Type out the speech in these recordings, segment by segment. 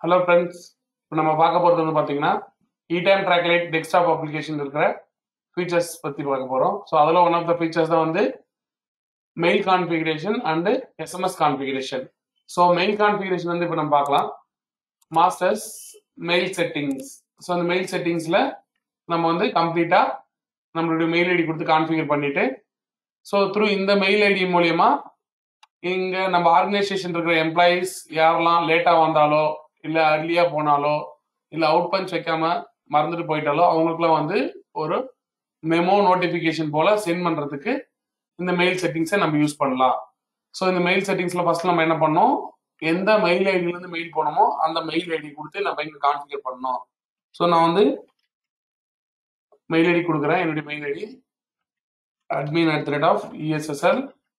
Hello friends இப்போ நம்ம பார்க்க போகிறது வந்து பார்த்தீங்கன்னா இடைம் ட்ராக்லைட் டெஸ்க்டாப் அப்ளிகேஷன் இருக்கிற ஃபீச்சர்ஸ் பற்றி பார்க்க போகிறோம் ஸோ அதில் ஒன் ஆஃப் த ஃபீச்சர்ஸ் தான் வந்து mail configuration and SMS configuration so mail configuration வந்து இப்போ நம்ம பார்க்கலாம் மாஸ்டர்ஸ் மெயில் செட்டிங்ஸ் ஸோ அந்த மெயில் செட்டிங்ஸில் நம்ம வந்து கம்ப்ளீட்டாக நம்மளுடைய மெயில் ஐடி கொடுத்து கான்ஃபிகர் பண்ணிட்டு ஸோ த்ரூ இந்த மெயில் ஐடி மூலியமா இங்க நம்ம ஆர்கனைசேஷன் இருக்கிற எம்ப்ளாயீஸ் யாரெல்லாம் லேட்டா வந்தாலோ இல்ல அர்லியா போனாலோ இல்ல அவுட் பஞ்ச் வைக்காம மறந்துட்டு போயிட்டாலோ அவங்களுக்குலாம் வந்து ஒரு மெமோ நோட்டிபிகேஷன் போல சென்ட் பண்றதுக்கு இந்த மெயில் செட்டிங்ஸை நம்ம யூஸ் பண்ணலாம் ஸோ இந்த மெயில் செட்டிங்ஸ்ல ஃபர்ஸ்ட் நம்ம என்ன பண்ணோம் எந்த மெயில் ஐடில இருந்து மெயில் போனோமோ அந்த மெயில் ஐடி கொடுத்து நம்ம இங்க கான்ஃபிகர் பண்ணோம் ஸோ நான் வந்து மெயில் ஐடி கொடுக்குறேன் என்னுடைய mail ID admin at the rate of ESSL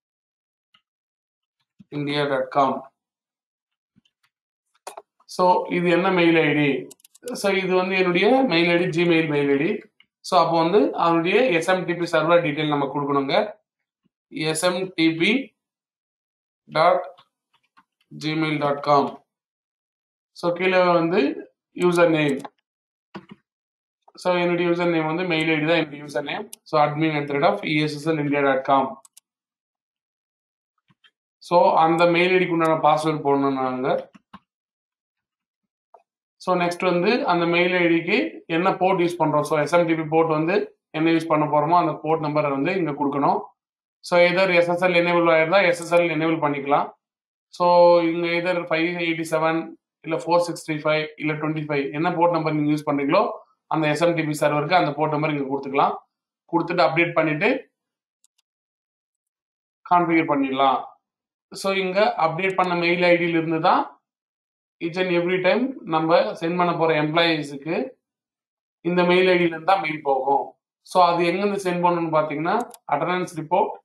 india.com so இது என்ன மெயில் ஐடி ஸோ இது வந்து என்னுடைய mail ID Gmail mail ID so அப்போ வந்து அவனுடைய எஸ்எம்டிபி சர்வர் டீட்டெயில் நம்ம கொடுக்கணுங்க SMTP dot Gmail dot com so கீழே வந்து யூசர் நேம் ஸோ என்னுடைய யூசர் நேம் வந்து மெயில் ஐடி தான் என்னுடைய user name so admin at rate of ESSL India dot com so அந்த மெயில் ஐடிக்கு உண்டான பாஸ்வேர்டு போடணும் நாங்கள் ஸோ நெக்ஸ்ட் வந்து அந்த மெயில் ஐடிக்கு என்ன போர்ட் யூஸ் பண்ணுறோம் ஸோ எஸ்எம்டிபி போர்ட் வந்து என்ன யூஸ் பண்ண போகிறோமோ அந்த போர்ட் நம்பரை வந்து இங்கே கொடுக்கணும் ஸோ எதர் எஸ்எஸ்எல் எனேபிள் ஆயிருந்தா எஸ்எஸ்எல் எனேபிள் பண்ணிக்கலாம் ஸோ இங்கே எதர் ஃபைவ் எயிட்டி செவன் இல்லை ஃபோர் சிக்ஸ்டி ஃபைவ் இல்லை டுவெண்ட்டி ஃபைவ் என்ன போர்ட் நம்பர் நீங்கள் யூஸ் பண்ணுறீங்களோ அந்த எஸ்எம்டிபி சர்வருக்கு அந்த போர்ட் நம்பர் இங்கே கொடுத்துக்கலாம் கொடுத்துட்டு அப்டேட் பண்ணிட்டு கான்ஃபிகர் பண்ணிடலாம் ஸோ இங்கே அப்டேட் பண்ண மெயில் ஐடியில இருந்து தான் ஈச் அண்ட் எவ்ரி டைம் நம்ம சென்ட் பண்ண போகிற எம்ப்ளாயீஸுக்கு இந்த மெயில் ஐடியில இருந்து தான் மெயில் போகும் ஸோ அது எங்கேருந்து சென்ட் பண்ணணும்னு பார்த்தீங்கன்னா attendance report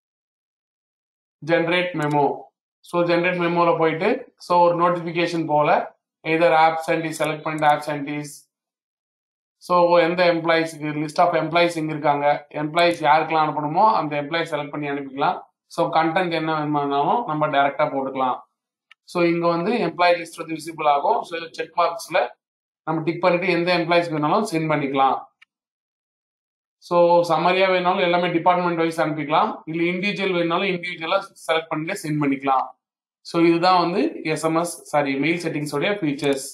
generate memo so generate மெமோவில் போயிட்டு ஸோ ஒரு நோட்டிஃபிகேஷன் போல எதர் ஆப்சன்டிஸ் செலக்ட் பண்ணிட்டு ஆப்சன்டிஸ் ஸோ எந்த எம்ப்ளாயிஸ்க்கு லிஸ்ட் ஆஃப் எம்ப்ளாயிஸ் இங்கே இருக்காங்க எம்ப்ளாயிஸ் யாருக்கெல்லாம் அனுப்பணுமோ அந்த எம்ப்ளாயிஸ் செலக்ட் பண்ணி அனுப்பிக்கலாம் ஸோ கண்டென்ட் என்ன வேணுமானாலும் நம்ம டைரெக்டாக போட்டுக்கலாம் ஸோ இங்கே வந்து எம்ப்ளாயி லிஸ்ட் வந்து விசிபிள் ஆகும் ஸோ செக் பாக்ஸில் நம்ம டிக் பண்ணிட்டு எந்த எம்ப்ளாயிஸ்க்கு வேணாலும் சென்ட் பண்ணிக்கலாம் ஸோ சம்மரியா வேணாலும் எல்லாமே டிபார்ட்மெண்ட் வைஸ் அனுப்பிக்கலாம் இல்லை இண்டிவிஜுவல் வேணாலும் இண்டிவிஜுவலாக செலக்ட் பண்ணிட்டு சென்ட் பண்ணிக்கலாம் ஸோ இதுதான் வந்து எஸ்எம்எஸ் சாரி மெயில் செட்டிங்ஸோடைய ஃபீச்சர்ஸ்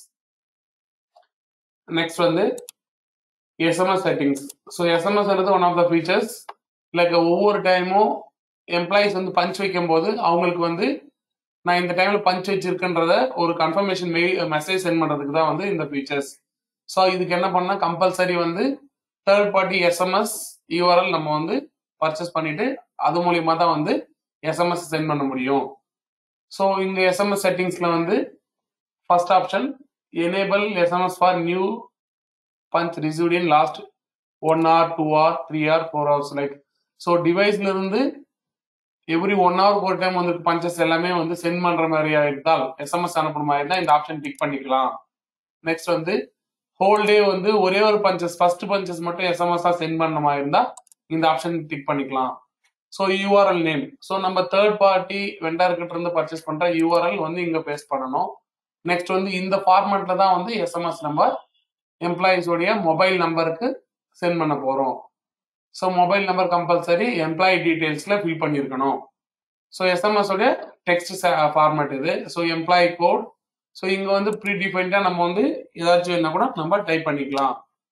நெக்ஸ்ட் வந்து எஸ்எம்எஸ் செட்டிங்ஸ் ஸோ எஸ்எம்எஸ் வந்து one of the features like ஒவ்வொரு டைமும் எம்ப்ளாயிஸ் வந்து பஞ்ச் வைக்கும் போது அவங்களுக்கு வந்து நான் இந்த டைம்ல பஞ்ச் வச்சிருக்கேன்றத ஒரு கன்ஃபர்மேஷன் மெயில் மெசேஜ் சென்ட் பண்றதுக்கு தான் வந்து இந்த ஃபீச்சர்ஸ் ஸோ இதுக்கு என்ன பண்ணா கம்பல்சரி வந்து தேர்ட் பார்ட்டி எஸ்எம்எஸ் யூஆர்எல் நம்ம வந்து பர்ச்சேஸ் பண்ணிட்டு அது மூலியமா தான் வந்து எஸ்எம்எஸ் சென்ட் பண்ண முடியும் ஸோ இங்க எஸ்எம்எஸ் செட்டிங்ஸ்ல வந்து first option enable SMS for new punch received in last one hour two hour three hour four hours like so டிவைஸ்ல இருந்து எவ்ரி ஒன் ஹவருக்கு ஒரு டைம் வந்து பஞ்சஸ் எல்லாமே வந்து சென்ட் பண்ற மாதிரியா இருந்தால் எஸ்எம்எஸ் அனுப்புற மாதிரி இருந்தால் இந்த ஆப்ஷன் டிக் பண்ணிக்கலாம் நெக்ஸ்ட் வந்து ஹோல் டே வந்து ஒரே ஒரு பஞ்சஸ் ஃபர்ஸ்ட் பஞ்சஸ் மட்டும் எஸ்எம்எஸ்ஸா சென்ட் பண்ண மாதிரி இருந்தா இந்த ஆப்ஷன் டிக் பண்ணிக்கலாம் ஸோ யூஆர்எல் நேம் ஸோ நம்ம தேர்ட் பார்ட்டி வெண்டர் கிட்ட இருந்து பர்ச்சேஸ் பண்ற யூஆர்எல் வந்து இங்க பேஸ்ட் பண்ணணும் நெக்ஸ்ட் வந்து இந்த ஃபார்மேட்ல தான் வந்து எஸ்எம்எஸ் நம்பர் எம்ப்ளாயிஸோடைய மொபைல் நம்பருக்கு சென்ட் பண்ண போறோம் so mobile number compulsory employee டீடைல்ஸ்ல ஃபில் பண்ணியிருக்கணும் ஸோ எஸ்எம்எஸ் உடைய டெக்ஸ்ட் ஃபார்மேட் இது ஸோ எம்ப்ளாயி கோட் ஸோ இங்க வந்து ப்ரீ டிஃபைன்டா நம்ம வந்து ஏதாச்சும் என்ன கூட நம்ம டைப் பண்ணிக்கலாம்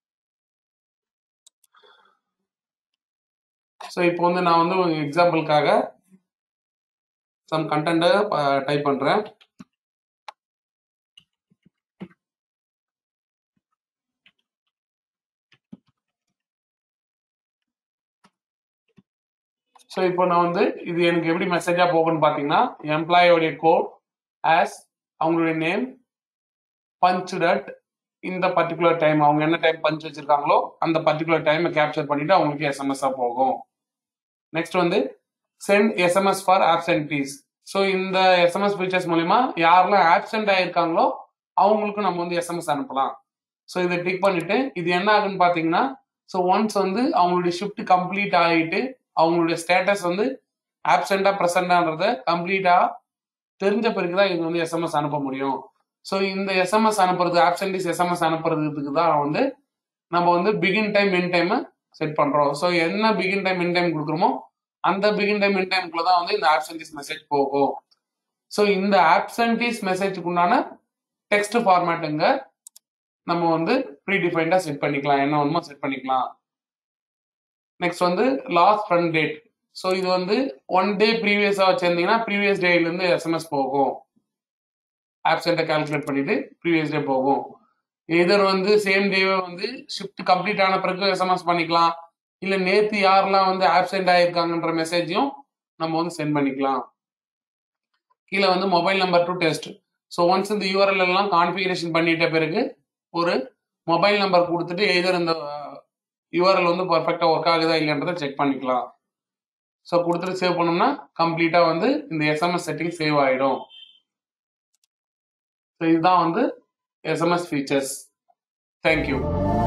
ஸோ இப்போ வந்து நான் வந்து ஒரு எக்ஸாம்பிளுக்காக சம் கண்டென்ட்டை டைப் பண்றேன் ஸோ இப்போ நான் வந்து இது எனக்கு எப்படி மெசேஜா போகும்னு பார்த்தீங்கன்னா எம்ப்ளாயோடைய கோட் ஆஸ் அவங்களுடைய நேம் பஞ்ச் டட் இந்த பர்டிகுலர் டைம் அவங்க என்ன டைம் பஞ்ச் வச்சிருக்காங்களோ அந்த பர்டிகுலர் டைமை கேப்சர் பண்ணிட்டு அவங்களுக்கு எஸ்எம்எஸ்ஸா போகும் நெக்ஸ்ட் வந்து sent SMS for absentees so இந்த எஸ்எம்எஸ் ஃபீச்சர்ஸ் மூலியமா யாரெல்லாம் ஆப்சென்ட் ஆயிருக்காங்களோ அவங்களுக்கும் நம்ம வந்து எஸ்எம்எஸ் அனுப்பலாம் ஸோ இதை டிக் பண்ணிட்டு இது என்ன ஆகுன்னு பார்த்தீங்கன்னா ஸோ ஒன்ஸ் வந்து அவங்களுடைய ஷிஃப்ட் கம்ப்ளீட் ஆகிட்டு அவங்களுடைய ஸ்டேட்டஸ் வந்து ஆப்சென்டா ப்ரெசண்டான்றத கம்ப்ளீட்டா தெரிஞ்ச பிறகு தான் இது வந்து எஸ்எம்எஸ் அனுப்ப முடியும் ஸோ இந்த எஸ்எம்எஸ் அனுப்புறது ஆப்சன்டிஸ் எஸ்எம்எஸ் அனுப்புறதுக்கு தான் வந்து நம்ம வந்து begin time in time set பண்றோம் ஸோ என்ன பிகின் டைம் இன் டைம் கொடுக்குறோமோ அந்த பிகின் டைம் இன் டைம்குள்ள தான் வந்து இந்த ஆப்சன்டிஸ் மெசேஜ் போகும் ஸோ இந்த ஆப்சன்டிஸ் மெசேஜுக்கு உண்டான டெக்ஸ்ட் ஃபார்மேட்டுங்க நம்ம வந்து ப்ரீடிஃபைண்டா செட் பண்ணிக்கலாம் என்ன வேணுமோ செட் பண்ணிக்கலாம் நெக்ஸ்ட் வந்து லாஸ்ட் ஃப்ரண்ட் டேட் ஸோ இது வந்து ஒன் டே ப்ரீவியஸாக வச்சிருந்தீங்கன்னா ப்ரீவியஸ் டேலேருந்து எஸ்எம்எஸ் போகும் ஆப்சென்ட்டை கால்குலேட் பண்ணிட்டு ப்ரீவியஸ் டே போகும் எதர் வந்து சேம் டேவே வந்து ஷிஃப்ட் கம்ப்ளீட் ஆன பிறகு எஸ்எம்எஸ் பண்ணிக்கலாம் இல்லை நேற்று யாரெல்லாம் வந்து ஆப்சென்ட் ஆகிருக்காங்கன்ற மெசேஜையும் நம்ம வந்து சென்ட் பண்ணிக்கலாம் கீழே வந்து mobile number to test so once இந்த யூஆர்எல் எல்லாம் கான்ஃபிகரேஷன் பண்ணிட்ட பிறகு ஒரு மொபைல் நம்பர் கொடுத்துட்டு எதர் இந்த யூஆர்எல் வந்து பர்ஃபெக்டாக ஒர்க் ஆகுதா இல்லைன்றதை செக் பண்ணிக்கலாம் ஸோ கொடுத்துட்டு சேவ் பண்ணோம்னா கம்ப்ளீட்டாக வந்து இந்த எஸ்எம்எஸ் செட்டிங் சேவ் ஆகிடும் ஸோ இதுதான் வந்து SMS features thank you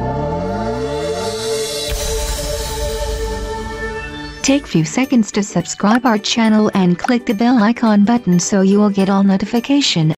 Take few seconds to subscribe our channel and click the bell icon button so you will get all notification.